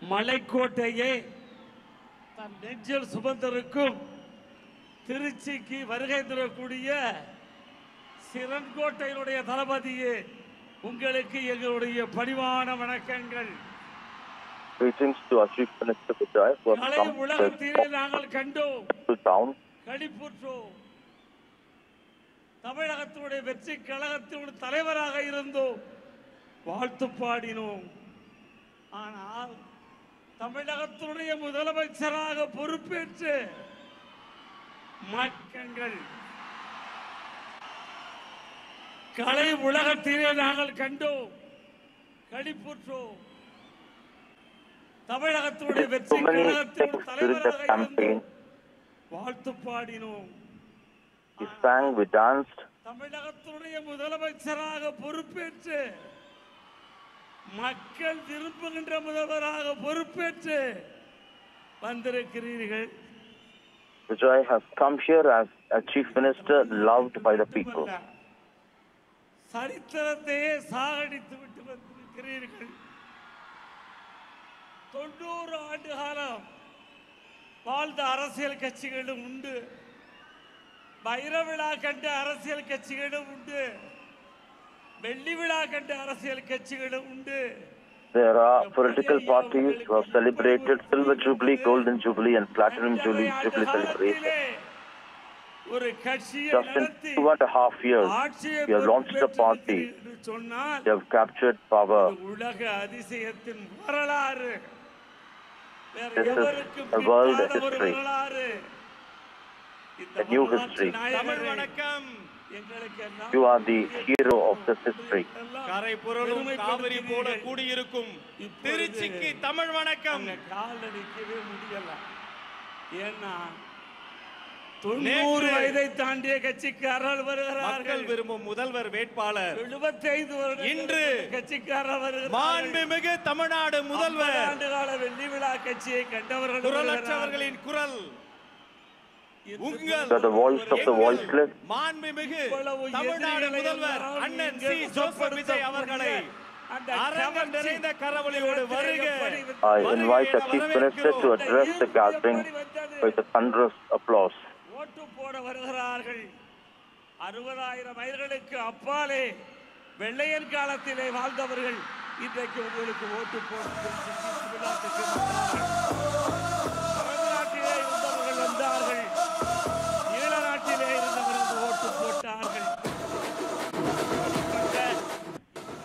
மலைக்கோட்டையை தன் நெஞ்சில் சுமந்திருக்கும் திருச்சிக்கு வருகை தரக்கூடிய சிறன்கோட்டையினுடைய தளபதியே உங்களுக்கு எங்களுடைய பணிவான வணக்கங்கள் Greetings to our Chief Minister Vijay, who has Kalai come to உலகத்திலே நாங்கள் கண்டோம் the town. களிப்புற்றோம் தமிழகத்தினுடைய வெற்றி கழகத்தினுடைய தலைவராக இருந்தோம் வாழ்த்து பாடினோம் ஆனால் தமிழகத்தினுடைய முதலமைச்சராக பொறுப்பேற்று மக்கங்கள் கலை உலகத்திலே நாங்கள் கண்டோம் களிப்புற்றோம் தமிழகத்தினுடைய வெற்றி So many கழகத்தினுடைய things during the தலைவராக campaign. இருந்தோம் வாழ்த்து பாடினோம் We sang, we danced. தமிழகத்தினுடைய முதலமைச்சராக பொறுப்பேற்று மக்கள் விரும்புகின்ற முதல்வராக பொறுப்பேற்று வந்திருக்கிறீர்கள் Vijay has come here as a Chief Minister loved by the people. மட்டுமல்ல, சரித்திரத்தையே சாகடித்து விட்டு வந்திருக்கிறீர்கள் தொண்ணூறு ஆண்டு காலம் வாழ்ந்த அரசியல் கட்சிகளும் உண்டு வைர விழா கண்ட அரசியல் கட்சிகளும் உண்டு வெள்ளி விழா கண்ட அரசியல் கட்சிகளும் உண்டு There are political parties who have celebrated Silver Jubilee, Golden Jubilee, and Platinum Jubilee, Jubilee celebration. ஒரு கட்சியை Just in நடத்தி two and a half years, ஆட்சியை we have launched a party. பொறுப்பேற்றிருக்கிறீர்கள் என்று சொன்னால் They have captured power. இது உலக அதிசயத்தின் வரலாறு வேற This is எவருக்கும் a world கிட்டாத ஒரு history. வரலாறு இந்த A new வரலாற்று history. நாயகரே, தமிழ் வணக்கம் எங்களுக்கு எல்லாம் You are the hero of this history. எல்லாம் கரை புரளும் காவிரி போல பெருமைப்படுத்துகிறீர்கள். கூடியிருக்கும் இப்பொழுது திருச்சிக்கு தமிழ் வணக்கம் அங்க கால்ல நிக்கவே முடியல ஏன்னா தொண்ணூறு நேற்று வயதை தாண்டிய கட்சிக்காரர்கள் மக்கள் வருகிறார்கள் விரும்பும் முதல்வர் வேட்பாளர் எழுபத்தைந்து வருட இன்று கட்சிக்காரர் வருகிறார்கள் மாண்புமிகு தமிழ்நாடு முதல்வர் ஐம்பது ஆண்டு கால வெள்ளி விழா கட்சியை கண்டவர்கள் வருகிறார்கள். குரலற்றவர்களின் குரல் இந்த உங்கள் You are the voice of the voiceless. மாண்புமிகு இவ்வளவு தமிழ்நாடு எதிரிகளை முதல்வர் எல்லாம் அண்ணன் இங்கே சி ஜோசப் விஜய் அவர்களை அந்த அரங்கம் கவர்ச்சி நிறைந்த கரவொலியோடு வருக I invite the Chief Minister to address the gathering with a thunderous applause. ஓட்டு போட வருகிறார்கள் அறுபதாயிரம் மைல்களுக்கு அப்பாலே வெள்ளையன் காலத்திலே வாழ்ந்தவர்கள் இன்றைக்கு உங்களுக்கு ஓட்டு போட்டு திருச்சி விழாத்துக்கு வந்தார்கள்